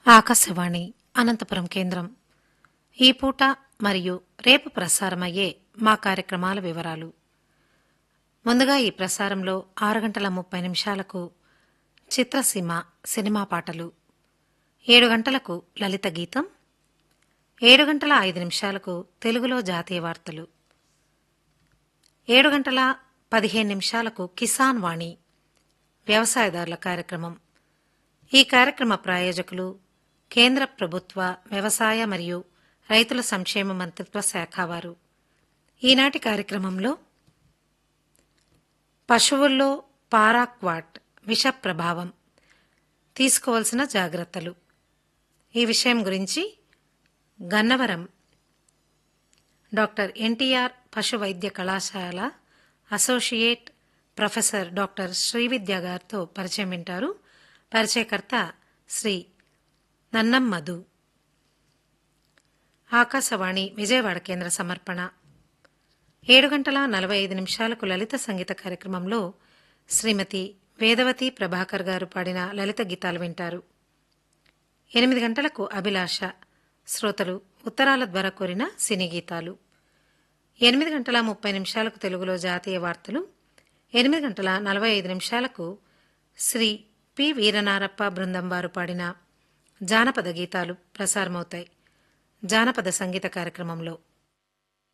ఆకాశవాణి అనంతపురం కేంద్రం ఈ పూట మరియు రేపు ప్రసారమయ్యే మా కార్యక్రమాల వివరాలు ముందుగా ఈ ప్రసారంలో ఆరు గంటల ముప్పై నిమిషాలకు చిత్రసీమ సినిమా పాటలు ఏడు గంటలకు లలిత గీతం ఏడు గంటల ఐదు నిమిషాలకు తెలుగులో జాతీయ వార్తలు ఏడు గంటల పదిహేను నిమిషాలకు కిసాన్ వాణి వ్యవసాయదారుల కార్యక్రమం ఈ కార్యక్రమ ప్రాయోజకులు కేంద్ర ప్రభుత్వ వ్యవసాయ మరియు రైతుల సంక్షేమ మంత్రిత్వ శాఖ వారు ఈనాటి కార్యక్రమంలో పశువుల్లో పారాక్వాట్ విష ప్రభావం తీసుకోవాల్సిన జాగ్రత్తలు ఈ విషయం గురించి గన్నవరం డాక్టర్ ఎన్టీఆర్ పశు వైద్య కళాశాల అసోసియేట్ ప్రొఫెసర్ డాక్టర్ శ్రీవిద్య గారితో పరిచయం వింటారు పరిచయకర్త శ్రీ నన్నం మధు ఆకాశవాణి విజయవాడ కేంద్ర సమర్పణ ఏడు గంటల నలభై ఐదు నిమిషాలకు లలిత సంగీత కార్యక్రమంలో శ్రీమతి వేదవతి ప్రభాకర్ గారు పాడిన లలిత గీతాలు వింటారు ఎనిమిది గంటలకు అభిలాష శ్రోతలు ఉత్తరాల ద్వారా కోరిన సినీ గీతాలు ఎనిమిది గంటల ముప్పై నిమిషాలకు తెలుగులో జాతీయ వార్తలు ఎనిమిది గంటల నలభై ఐదు నిమిషాలకు శ్రీ పి వీరనారప్ప బృందం వారు పాడిన జానపద గీతాలు ప్రసారమవుతాయి జానపద సంగీత కార్యక్రమంలో